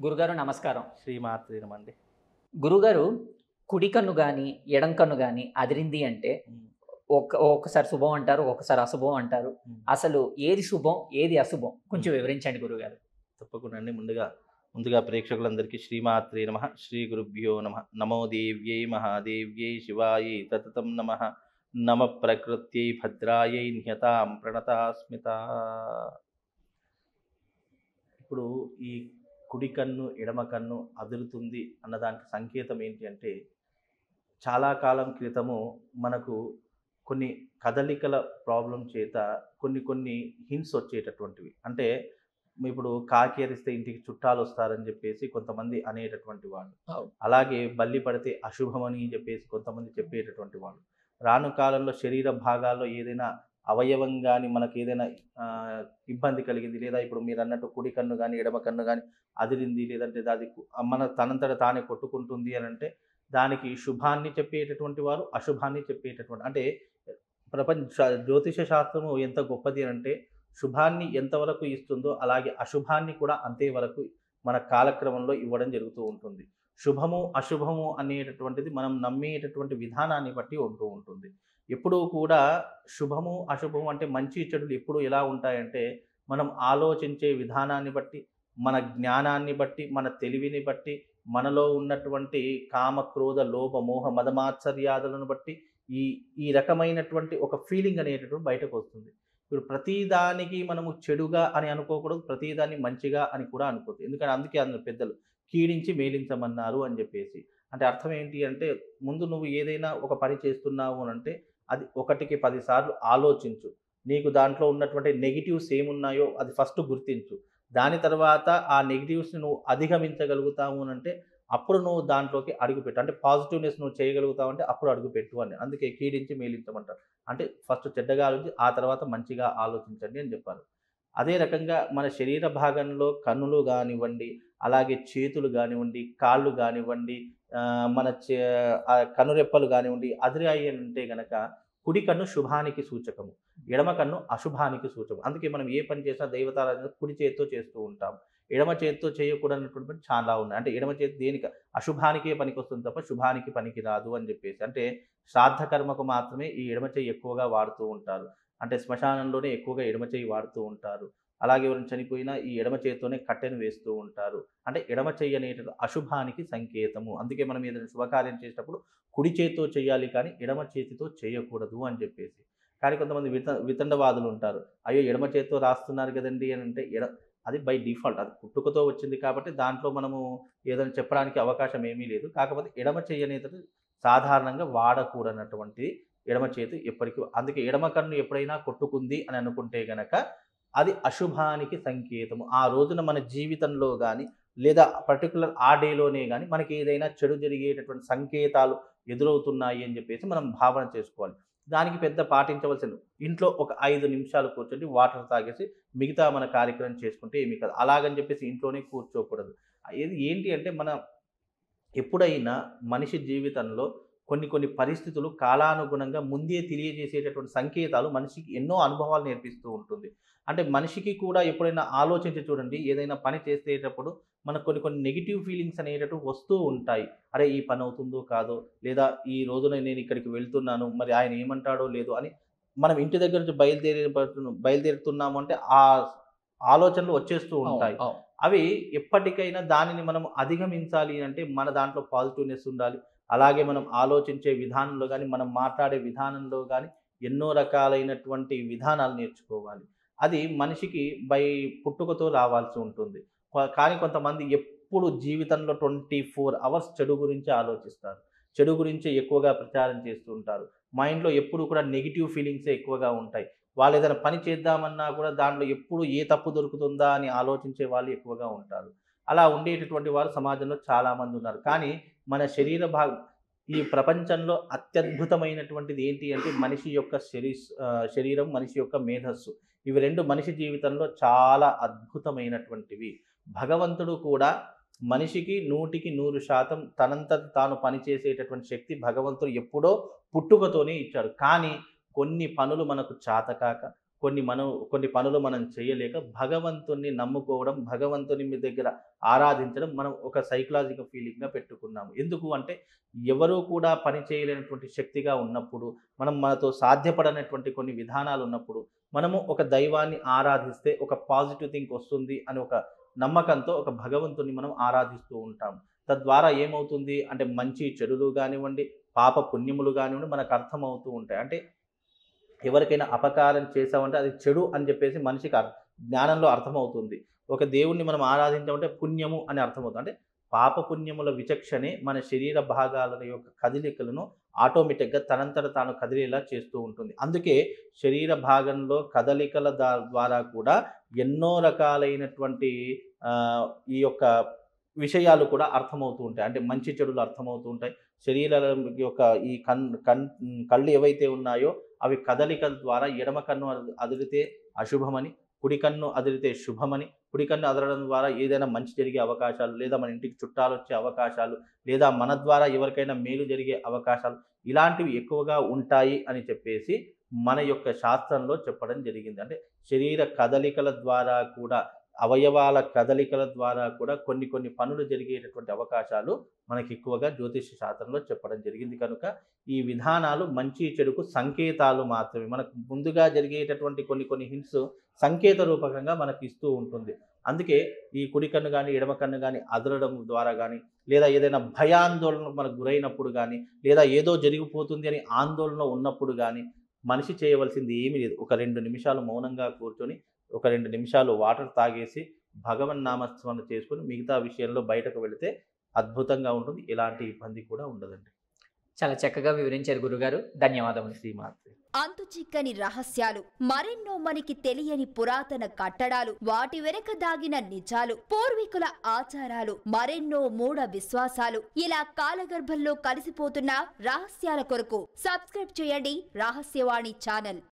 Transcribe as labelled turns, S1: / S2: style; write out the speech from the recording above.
S1: గురుగారు నమస్కారం
S2: శ్రీమాత్రి నమండి
S1: గురుగారు కుడి కన్ను కానీ ఎడం కన్ను కానీ అదిరింది అంటే ఒక ఒక్కసారి శుభం అంటారు ఒకసారి అశుభం అంటారు అసలు ఏది శుభం ఏది అశుభం కొంచెం వివరించండి గురుగారు
S2: తప్పకుండా అండి ముందుగా ముందుగా ప్రేక్షకులందరికీ శ్రీమాత్రి నమ శ్రీ గురుభ్యో నమ నమో దేవ్యై మహాదేవ్యై శివాయై తతతం నమ నమ ప్రకృత్యై భద్రాయై నిహతాం ప్రణతాస్మిత ఇప్పుడు ఈ కుడి కన్ను ఎడమ కన్ను అదురుతుంది అన్నదానికి సంకేతం ఏంటి అంటే చాలా కాలం క్రితము మనకు కొన్ని కదలికల ప్రాబ్లం చేత కొన్ని కొన్ని హింట్స్ వచ్చేటటువంటివి అంటే ఇప్పుడు కాకి అరిస్తే ఇంటికి చుట్టాలు వస్తారని చెప్పేసి కొంతమంది అనేటటువంటి వాళ్ళు
S1: అవును.
S2: అలాగే బల్లి పడితే అశుభమని చెప్పేసి కొంతమంది చెప్పేటటువంటి వాళ్ళు రాను కాలంలో శరీర భాగాల్లో ఏదైనా అవయవం కానీ మనకి ఏదైనా ఆ, ఇబ్బంది కలిగింది లేదా ఇప్పుడు మీరు అన్నట్టు కుడి కన్ను కానీ ఎడమ కన్ను కానీ అదిరింది లేదంటే అది కు- మన తనంతట తానే కొట్టుకుంటుంది అని అంటే దానికి శుభాన్ని చెప్పేటటువంటి వారు అశుభాన్ని చెప్పేటటువంటి అంటే ప్రపంచ జ్యోతిష శాస్త్రము ఎంత గొప్పది అని అంటే శుభాన్ని ఎంతవరకు ఇస్తుందో అలాగే అశుభాన్ని కూడా అంతే వరకు మన కాలక్రమంలో ఇవ్వడం జరుగుతూ ఉంటుంది శుభము అశుభము అనేటటువంటిది మనం నమ్మేటటువంటి విధానాన్ని బట్టి ఉంటూ ఉంటుంది ఎప్పుడూ కూడా శుభము అశుభము అంటే మంచి చెడులు ఎప్పుడు ఎలా ఉంటాయంటే మనం ఆలోచించే విధానాన్ని బట్టి మన జ్ఞానాన్ని బట్టి మన తెలివిని బట్టి మనలో ఉన్నటువంటి కామ క్రోధ లోభ మోహ మదమాత్సర్యాదులను బట్టి ఈ ఈ రకమైనటువంటి ఒక ఫీలింగ్ అనేటటువంటి బయటకు వస్తుంది ఇప్పుడు ప్రతిదానికి మనము చెడుగా అని అనుకోకూడదు ప్రతిదాన్ని మంచిగా అని కూడా అనుకోవద్దు ఎందుకంటే అందుకే అందరు పెద్దలు కీడించి మేలించమన్నారు అని చెప్పేసి అంటే అర్థం ఏంటి అంటే ముందు నువ్వు ఏదైనా ఒక పని చేస్తున్నావు అని అంటే అది ఒకటికి పదిసార్లు ఆలోచించు నీకు దాంట్లో ఉన్నటువంటి నెగిటివ్స్ ఏమున్నాయో అది ఫస్ట్ గుర్తించు దాని తర్వాత ఆ నెగిటివ్స్ని నువ్వు అధిగమించగలుగుతావు అని అంటే అప్పుడు నువ్వు దాంట్లోకి అడుగుపెట్టు అంటే పాజిటివ్నెస్ నువ్వు చేయగలుగుతావు అంటే అప్పుడు అడుగుపెట్టు అని అందుకే కీడించి మేలించమంటారు అంటే ఫస్ట్ చెడ్డగా ఆలోచించి ఆ తర్వాత మంచిగా ఆలోచించండి అని చెప్పారు అదే రకంగా మన శరీర భాగంలో కన్నులు కానివ్వండి అలాగే చేతులు కానివ్వండి కాళ్ళు కానివ్వండి ఆ, మన చే ఆ కనురెప్పలు కానివ్వండి అదిరాయి అంటే గనక కుడి కన్ను శుభానికి సూచకము ఎడమ కన్ను అశుభానికి సూచకం అందుకే మనం ఏ పని చేసినా దైవతారాధన కుడి చేతితో చేస్తూ ఉంటాం ఎడమ చేతితో చేయకూడనటువంటి పని చాలా ఉన్నాయి అంటే ఎడమ చేతి దేనికి అశుభానికే పనికి వస్తుంది తప్ప శుభానికి పనికి రాదు అని చెప్పేసి అంటే శ్రాద్ధ కర్మకు మాత్రమే ఈ ఎడమ చేయి ఎక్కువగా వాడుతూ ఉంటారు అంటే శ్మశానంలోనే ఎక్కువగా ఎడమ చేయి వాడుతూ ఉంటారు అలాగే ఎవరైనా చనిపోయినా ఈ ఎడమ చేతితోనే కట్టెను వేస్తూ ఉంటారు అంటే ఎడమ చెయ్యి అనేటువంటి అశుభానికి సంకేతము అందుకే మనం ఏదైనా శుభకార్యం చేసేటప్పుడు కుడి చేతితో చేయాలి కానీ ఎడమ చేతితో చేయకూడదు అని చెప్పేసి కానీ కొంతమంది విత వితండవాదులు ఉంటారు అయ్యో ఎడమ చేతితో రాస్తున్నారు కదండి అని అంటే ఎడ అది బై డిఫాల్ట్ అది పుట్టుకతో వచ్చింది కాబట్టి దాంట్లో మనము ఏదైనా చెప్పడానికి అవకాశం ఏమీ లేదు కాకపోతే ఎడమ చెయ్యి అనేది సాధారణంగా వాడకూడనటువంటి ఎడమ చేతి ఎప్పటికీ అందుకే ఎడమ కన్ను ఎప్పుడైనా కొట్టుకుంది అని అనుకుంటే గనక అది అశుభానికి సంకేతము ఆ రోజున మన జీవితంలో కానీ లేదా పర్టికులర్ ఆ డేలోనే కానీ మనకి ఏదైనా చెడు జరిగేటటువంటి సంకేతాలు ఎదురవుతున్నాయి అని చెప్పేసి మనం భావన చేసుకోవాలి దానికి పెద్ద పాటించవలసిన ఇంట్లో ఒక ఐదు నిమిషాలు కూర్చొని వాటర్ తాగేసి మిగతా మన కార్యక్రమం చేసుకుంటే ఏమీ కాదు అలాగని చెప్పేసి ఇంట్లోనే కూర్చోకూడదు ఇది ఏంటి అంటే మన ఎప్పుడైనా మనిషి జీవితంలో కొన్ని కొన్ని పరిస్థితులు కాలానుగుణంగా ముందే తెలియజేసేటటువంటి సంకేతాలు మనిషికి ఎన్నో అనుభవాలు నేర్పిస్తూ ఉంటుంది అంటే మనిషికి కూడా ఎప్పుడైనా ఆలోచించి చూడండి ఏదైనా పని చేసేటప్పుడు మనకు కొన్ని కొన్ని నెగిటివ్ ఫీలింగ్స్ అనేటట్టు వస్తూ ఉంటాయి అరే ఈ పని అవుతుందో కాదో లేదా ఈ రోజున నేను ఇక్కడికి వెళ్తున్నాను మరి ఆయన ఏమంటాడో లేదో అని మనం ఇంటి దగ్గర నుంచి బయలుదేరే బయలుదేరుతున్నాము అంటే ఆ ఆలోచనలు వచ్చేస్తూ ఉంటాయి
S1: అవును, అవును.
S2: అవి ఎప్పటికైనా దానిని మనం అధిగమించాలి అంటే మన దాంట్లో పాజిటివ్నెస్ ఉండాలి అలాగే మనం ఆలోచించే విధానంలో కానీ మనం మాట్లాడే విధానంలో కానీ ఎన్నో రకాలైనటువంటి విధానాలు నేర్చుకోవాలి అది మనిషికి బై పుట్టుకతో రావాల్సి ఉంటుంది కొ- కానీ కొంతమంది ఎప్పుడు జీవితంలో ట్వంటీ ఫోర్ అవర్స్ చెడు గురించి ఆలోచిస్తారు చెడు గురించి ఎక్కువగా ప్రచారం చేస్తూ ఉంటారు మైండ్లో ఎప్పుడు కూడా నెగిటివ్ ఫీలింగ్సే ఎక్కువగా ఉంటాయి వాళ్ళు ఏదైనా పని చేద్దామన్నా కూడా దాంట్లో ఎప్పుడు ఏ తప్పు దొరుకుతుందా అని ఆలోచించే వాళ్ళు ఎక్కువగా ఉంటారు అలా ఉండేటటువంటి వారు సమాజంలో చాలామంది ఉన్నారు కానీ మన శరీర భాగం ఈ ప్రపంచంలో అత్యద్భుతమైనటువంటిది ఏంటి అంటే మనిషి యొక్క శరీ ఆ, శరీరం మనిషి యొక్క మేధస్సు ఇవి రెండు మనిషి జీవితంలో చాలా అద్భుతమైనటువంటివి భగవంతుడు కూడా మనిషికి నూటికి నూరు శాతం తనంతట తాను పనిచేసేటటువంటి శక్తి భగవంతుడు ఎప్పుడో పుట్టుకతోనే ఇచ్చాడు కానీ కొన్ని పనులు మనకు చాతకాక కొన్ని మనం కొన్ని పనులు మనం చేయలేక భగవంతుణ్ణి నమ్ముకోవడం భగవంతుని మీ దగ్గర ఆరాధించడం మనం ఒక సైకలాజికల్ ఫీలింగ్గా పెట్టుకున్నాము ఎందుకు అంటే ఎవరు కూడా పని చేయలేనటువంటి శక్తిగా ఉన్నప్పుడు మనం మనతో సాధ్యపడనటువంటి కొన్ని విధానాలు ఉన్నప్పుడు మనము ఒక దైవాన్ని ఆరాధిస్తే ఒక పాజిటివ్ థింక్ వస్తుంది అని ఒక నమ్మకంతో ఒక భగవంతుని మనం ఆరాధిస్తూ ఉంటాం తద్వారా ఏమవుతుంది అంటే మంచి చెడులు కానివ్వండి పాప పుణ్యములు కానివ్వండి మనకు అర్థమవుతూ ఉంటాయి అంటే ఎవరికైనా అపకారం చేసామంటే అది చెడు అని చెప్పేసి మనిషికి అర్- జ్ఞానంలో అర్థమవుతుంది ఒక దేవుణ్ణి మనం ఆరాధించామంటే పుణ్యము అని అర్థమవుతుంది అంటే పాప పుణ్యముల విచక్షణే మన శరీర భాగాల యొక్క కదలికలను ఆటోమేటిక్గా తనంతట తాను కదిలేలా చేస్తూ ఉంటుంది అందుకే శరీర భాగంలో కదలికల దా- ద్వారా కూడా ఎన్నో రకాలైనటువంటి ఆ, ఈ యొక్క విషయాలు కూడా అర్థమవుతూ ఉంటాయి అంటే మంచి చెడులు అర్థమవుతూ ఉంటాయి శరీరం యొక్క ఈ కన్ కన్ కళ్ళు ఏవైతే ఉన్నాయో అవి కదలికల ద్వారా ఎడమ కన్ను అద- అదిరితే అశుభమని కుడి కన్ను అదిరితే శుభమని కుడి కన్ను అదరడం ద్వారా ఏదైనా మంచి జరిగే అవకాశాలు లేదా మన ఇంటికి చుట్టాలు వచ్చే అవకాశాలు లేదా మన ద్వారా ఎవరికైనా మేలు జరిగే అవకాశాలు ఇలాంటివి ఎక్కువగా ఉంటాయి అని చెప్పేసి మన యొక్క శాస్త్రంలో చెప్పడం జరిగింది అంటే శరీర కదలికల ద్వారా కూడా అవయవాల కదలికల ద్వారా కూడా కొన్ని కొన్ని పనులు జరిగేటటువంటి అవకాశాలు మనకి ఎక్కువగా జ్యోతిష శాస్త్రంలో చెప్పడం జరిగింది కనుక ఈ విధానాలు మంచి చెడుకు సంకేతాలు మాత్రమే మనకు ముందుగా జరిగేటటువంటి కొన్ని కొన్ని హింట్స్ సంకేత రూపకంగా మనకు ఇస్తూ ఉంటుంది అందుకే ఈ కుడి కన్ను కానీ ఎడమ కన్ను కానీ అదలడం ద్వారా కానీ లేదా ఏదైనా భయాందోళనకు మనకు గురైనప్పుడు కానీ లేదా ఏదో జరిగిపోతుంది అని ఆందోళన ఉన్నప్పుడు కానీ మనిషి చేయవలసింది ఏమీ లేదు ఒక రెండు నిమిషాలు మౌనంగా కూర్చొని ఒక రెండు నిమిషాలు వాటర్ తాగేసి భగవన్ నామస్మరణ చేసుకొని మిగతా విషయంలో బయటకు వెళితే అద్భుతంగా ఉంటుంది ఎలాంటి ఇబ్బంది కూడా ఉండదండి
S1: చాలా చక్కగా వివరించారు గురుగారు ధన్యవాదములు
S2: శ్రీమాత్రి
S3: అంతు చిక్కని రహస్యాలు మరెన్నో మనకి తెలియని పురాతన కట్టడాలు వాటి వెనక దాగిన నిజాలు పూర్వీకుల ఆచారాలు మరెన్నో మూఢ విశ్వాసాలు ఇలా కాలగర్భంలో కలిసిపోతున్న రహస్యాల కొరకు సబ్స్క్రైబ్ చేయండి రహస్యవాణి ఛానల్